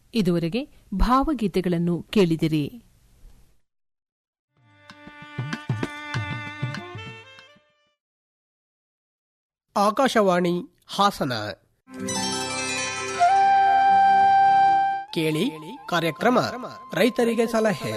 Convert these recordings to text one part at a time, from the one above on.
ಇದುವರೆಗೆ ಭಾವಗೀತೆಗಳನ್ನು ಕೇಳಿದಿರಿ ಆಕಾಶವಾಣಿ ಹಾಸನ ಕೇಳಿ ಕಾರ್ಯಕ್ರಮ ರೈತರಿಗೆ ಸಲಹೆ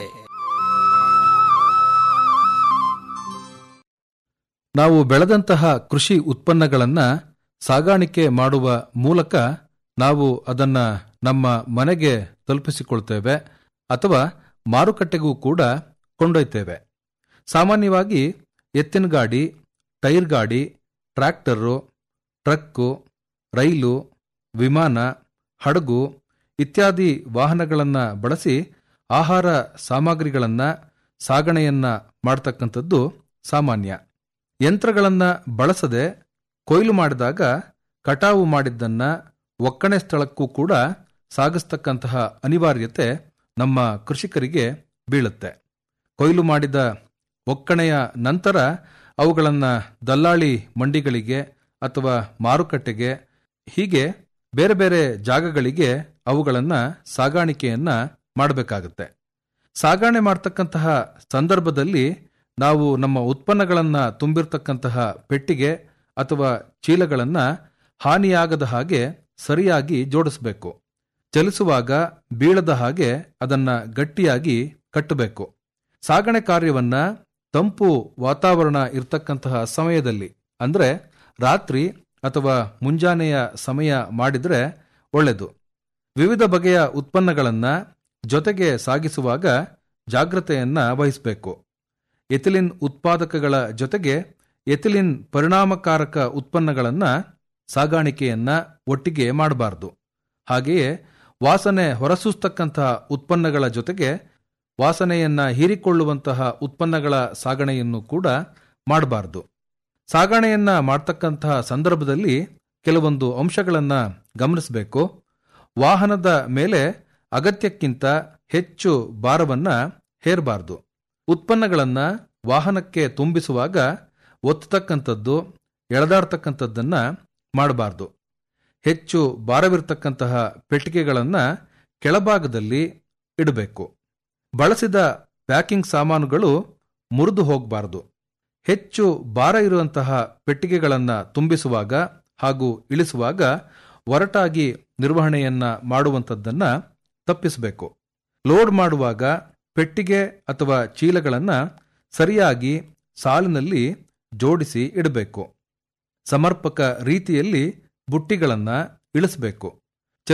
ನಾವು ಬೆಳೆದಂತಹ ಕೃಷಿ ಉತ್ಪನ್ನಗಳನ್ನ ಸಾಗಾಣಿಕೆ ಮಾಡುವ ಮೂಲಕ ನಾವು ಅದನ್ನ ನಮ್ಮ ಮನೆಗೆ ತಲುಪಿಸಿಕೊಳ್ತೇವೆ ಅಥವಾ ಮಾರುಕಟ್ಟೆಗೂ ಕೂಡ ಕೊಂಡೊಯ್ತೇವೆ ಸಾಮಾನ್ಯವಾಗಿ ಎತ್ತಿನ ಗಾಡಿ ಟೈರ್ ಗಾಡಿ ಟ್ರ್ಯಾಕ್ಟರು ಟ್ರಕ್ಕು ರೈಲು ವಿಮಾನ ಹಡಗು ಇತ್ಯಾದಿ ವಾಹನಗಳನ್ನು ಬಳಸಿ ಆಹಾರ ಸಾಮಗ್ರಿಗಳನ್ನು ಸಾಗಣೆಯನ್ನ ಮಾಡ್ತಕ್ಕಂಥದ್ದು ಸಾಮಾನ್ಯ ಯಂತ್ರಗಳನ್ನು ಬಳಸದೆ ಕೊಯ್ಲು ಮಾಡಿದಾಗ ಕಟಾವು ಮಾಡಿದ್ದನ್ನ ಒಕ್ಕಣೆ ಸ್ಥಳಕ್ಕೂ ಕೂಡ ಸಾಗಿಸ್ತಕ್ಕಂತಹ ಅನಿವಾರ್ಯತೆ ನಮ್ಮ ಕೃಷಿಕರಿಗೆ ಬೀಳುತ್ತೆ ಕೊಯ್ಲು ಮಾಡಿದ ಒಕ್ಕಣೆಯ ನಂತರ ಅವುಗಳನ್ನು ದಲ್ಲಾಳಿ ಮಂಡಿಗಳಿಗೆ ಅಥವಾ ಮಾರುಕಟ್ಟೆಗೆ ಹೀಗೆ ಬೇರೆ ಬೇರೆ ಜಾಗಗಳಿಗೆ ಅವುಗಳನ್ನು ಸಾಗಾಣಿಕೆಯನ್ನ ಮಾಡಬೇಕಾಗುತ್ತೆ ಸಾಗಾಣೆ ಮಾಡ್ತಕ್ಕಂತಹ ಸಂದರ್ಭದಲ್ಲಿ ನಾವು ನಮ್ಮ ಉತ್ಪನ್ನಗಳನ್ನ ತುಂಬಿರ್ತಕ್ಕಂತಹ ಪೆಟ್ಟಿಗೆ ಅಥವಾ ಚೀಲಗಳನ್ನ ಹಾನಿಯಾಗದ ಹಾಗೆ ಸರಿಯಾಗಿ ಜೋಡಿಸಬೇಕು ಚಲಿಸುವಾಗ ಬೀಳದ ಹಾಗೆ ಅದನ್ನ ಗಟ್ಟಿಯಾಗಿ ಕಟ್ಟಬೇಕು ಸಾಗಣೆ ಕಾರ್ಯವನ್ನ ತಂಪು ವಾತಾವರಣ ಇರತಕ್ಕಂತಹ ಸಮಯದಲ್ಲಿ ಅಂದ್ರೆ ರಾತ್ರಿ ಅಥವಾ ಮುಂಜಾನೆಯ ಸಮಯ ಮಾಡಿದ್ರೆ ಒಳ್ಳೆಯದು ವಿವಿಧ ಬಗೆಯ ಉತ್ಪನ್ನಗಳನ್ನ ಜೊತೆಗೆ ಸಾಗಿಸುವಾಗ ಜಾಗ್ರತೆಯನ್ನ ವಹಿಸಬೇಕು ಎಥಿಲಿನ್ ಉತ್ಪಾದಕಗಳ ಜೊತೆಗೆ ಎಥಿಲಿನ್ ಪರಿಣಾಮಕಾರಕ ಉತ್ಪನ್ನಗಳನ್ನ ಸಾಗಾಣಿಕೆಯನ್ನ ಒಟ್ಟಿಗೆ ಮಾಡಬಾರದು ಹಾಗೆಯೇ ವಾಸನೆ ಹೊರಸೂಸ್ತಕ್ಕಂತಹ ಉತ್ಪನ್ನಗಳ ಜೊತೆಗೆ ವಾಸನೆಯನ್ನ ಹೀರಿಕೊಳ್ಳುವಂತಹ ಉತ್ಪನ್ನಗಳ ಸಾಗಣೆಯನ್ನು ಕೂಡ ಮಾಡಬಾರದು ಸಾಗಣೆಯನ್ನ ಮಾಡ್ತಕ್ಕಂತಹ ಸಂದರ್ಭದಲ್ಲಿ ಕೆಲವೊಂದು ಅಂಶಗಳನ್ನ ಗಮನಿಸಬೇಕು ವಾಹನದ ಮೇಲೆ ಅಗತ್ಯಕ್ಕಿಂತ ಹೆಚ್ಚು ಭಾರವನ್ನ ಹೇರಬಾರದು ಉತ್ಪನ್ನಗಳನ್ನ ವಾಹನಕ್ಕೆ ತುಂಬಿಸುವಾಗ ಒತ್ತತಕ್ಕಂಥದ್ದು ಎಳೆದಾಡ್ತಕ್ಕಂಥದ್ದನ್ನ ಮಾಡಬಾರದು ಹೆಚ್ಚು ಭಾರವಿರ್ತಕ್ಕಂತಹ ಪೆಟ್ಟಿಗೆಗಳನ್ನ ಕೆಳಭಾಗದಲ್ಲಿ ಇಡಬೇಕು ಬಳಸಿದ ಪ್ಯಾಕಿಂಗ್ ಸಾಮಾನುಗಳು ಮುರಿದು ಹೋಗಬಾರದು ಹೆಚ್ಚು ಭಾರ ಇರುವಂತಹ ಪೆಟ್ಟಿಗೆಗಳನ್ನು ತುಂಬಿಸುವಾಗ ಹಾಗೂ ಇಳಿಸುವಾಗ ಒರಟಾಗಿ ನಿರ್ವಹಣೆಯನ್ನ ಮಾಡುವಂಥದ್ದನ್ನ ತಪ್ಪಿಸಬೇಕು ಲೋಡ್ ಮಾಡುವಾಗ ಪೆಟ್ಟಿಗೆ ಅಥವಾ ಚೀಲಗಳನ್ನು ಸರಿಯಾಗಿ ಸಾಲಿನಲ್ಲಿ ಜೋಡಿಸಿ ಇಡಬೇಕು ಸಮರ್ಪಕ ರೀತಿಯಲ್ಲಿ ಬುಟ್ಟಿಗಳನ್ನು ಇಳಿಸಬೇಕು